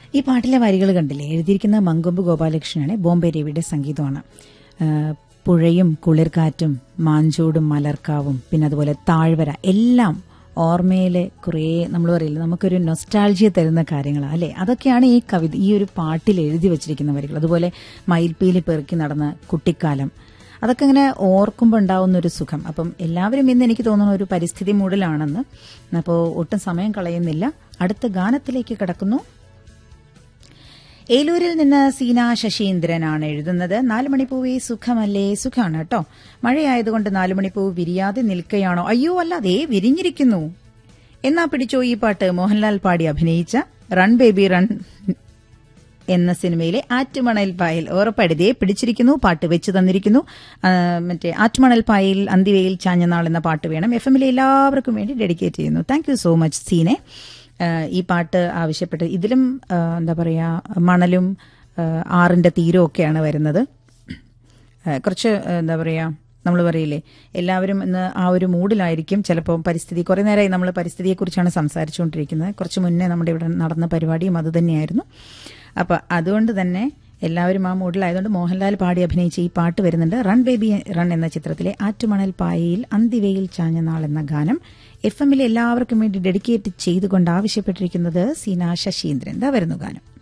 ഈ പാട്ടിലെ വരികൾ കണ്ടില്ലേ എഴുതിയിരിക്കുന്ന മങ്കൊമ്പ് ഗോപാലകൃഷ്ണനാണ് ബോംബെ രവിയുടെ സംഗീതമാണ് ആ, പുഴയും കുളിർക്കാറ്റും മാഞ്ചൂടും മലർക്കാവും പിന്നെ അതുപോലെ താഴ്വര എല്ലാം ഓർമ്മയിലെ കുറേ നമ്മൾ പറയില്ല നമുക്കൊരു നൊസ്റ്റാൾജിയ തരുന്ന കാര്യങ്ങളാണ് അല്ലേ അതൊക്കെയാണ് ഈ കവിത ഈ ഒരു പാട്ടിൽ എഴുതി വെച്ചിരിക്കുന്ന വരികൾ അതുപോലെ മയിൽപ്പീലി പെറുക്കി നടന്ന കുട്ടിക്കാലം അതൊക്കെ ഇങ്ങനെ ഓർക്കുമ്പോൾ ഉണ്ടാവുന്ന ഒരു സുഖം അപ്പം എല്ലാവരും ഇന്ന് എനിക്ക് തോന്നുന്ന ഒരു പരിസ്ഥിതി മൂഡിലാണെന്ന് അപ്പോൾ ഒട്ടും സമയം കളയുന്നില്ല അടുത്ത ഗാനത്തിലേക്ക് കിടക്കുന്നു ഏലൂരിൽ നിന്ന് സീന ശശീന്ദ്രനാണ് എഴുതുന്നത് നാലുമണിപ്പൂവേ സുഖമല്ലേ സുഖമാണ് കേട്ടോ മഴയായതുകൊണ്ട് നാലുമണിപ്പൂവ് വിരിയാതെ നിൽക്കുകയാണോ അയ്യോ അല്ല അതേ വിരിഞ്ഞിരിക്കുന്നു എന്നാ പിടിച്ചോ ഈ പാട്ട് മോഹൻലാൽ പാടി അഭിനയിച്ച റൺ ബേബി റൺ എന്ന സിനിമയിലെ ആറ്റുമണൽ പായൽ ഉറപ്പടുതേ പിടിച്ചിരിക്കുന്നു പാട്ട് വെച്ച് തന്നിരിക്കുന്നു ആ, മറ്റേ ആറ്റുമണൽ പായൽ അന്തിവയിൽ ചാഞ്ഞനാൾ എന്ന പാട്ട് വേണം എഫ് എമ്മിലെ എല്ലാവർക്കും വേണ്ടി ഡെഡിക്കേറ്റ് ചെയ്യുന്നു താങ്ക് യു സോ മച്ച് സീനെ ആ, ഈ പാട്ട് ആവശ്യപ്പെട്ട് ഇതിലും ആ, എന്താ പറയുക മണലും ആ, ആറിന്റെ തീരവും ഒക്കെയാണ് വരുന്നത് ആ, കുറച്ച് ആ, എന്താ പറയുക നമ്മൾ പറയില്ലേ എല്ലാവരും ഇന്ന് ആ ഒരു മൂഡിലായിരിക്കും ചിലപ്പോൾ പരിസ്ഥിതി കുറേ നേരമായി നമ്മൾ പരിസ്ഥിതിയെക്കുറിച്ചാണ് സംസാരിച്ചുകൊണ്ടിരിക്കുന്നത് കുറച്ച് മുന്നേ നമ്മുടെ ഇവിടെ നടന്ന പരിപാടിയും അതുതന്നെയായിരുന്നു അപ്പം അതുകൊണ്ട് തന്നെ എല്ലാവരും ആ മൂഡിലായതുകൊണ്ട് മോഹൻലാൽ പാടി അഭിനയിച്ച ഈ പാട്ട് വരുന്നുണ്ട് റൺ ബേബി റൺ എന്ന ചിത്രത്തിലെ ആറ്റുമണൽ പായയിൽ അന്തിവയിൽ ചാഞ്ഞ നാൾ എന്ന ഗാനം എഫ് എമ്മിലെ എല്ലാവർക്കും വേണ്ടി ഡെഡിക്കേറ്റ് ചെയ്തുകൊണ്ട് ആവശ്യപ്പെട്ടിരിക്കുന്നത് സീന ശശീന്ദ്രൻ എന്താ വരുന്നു ഗാനം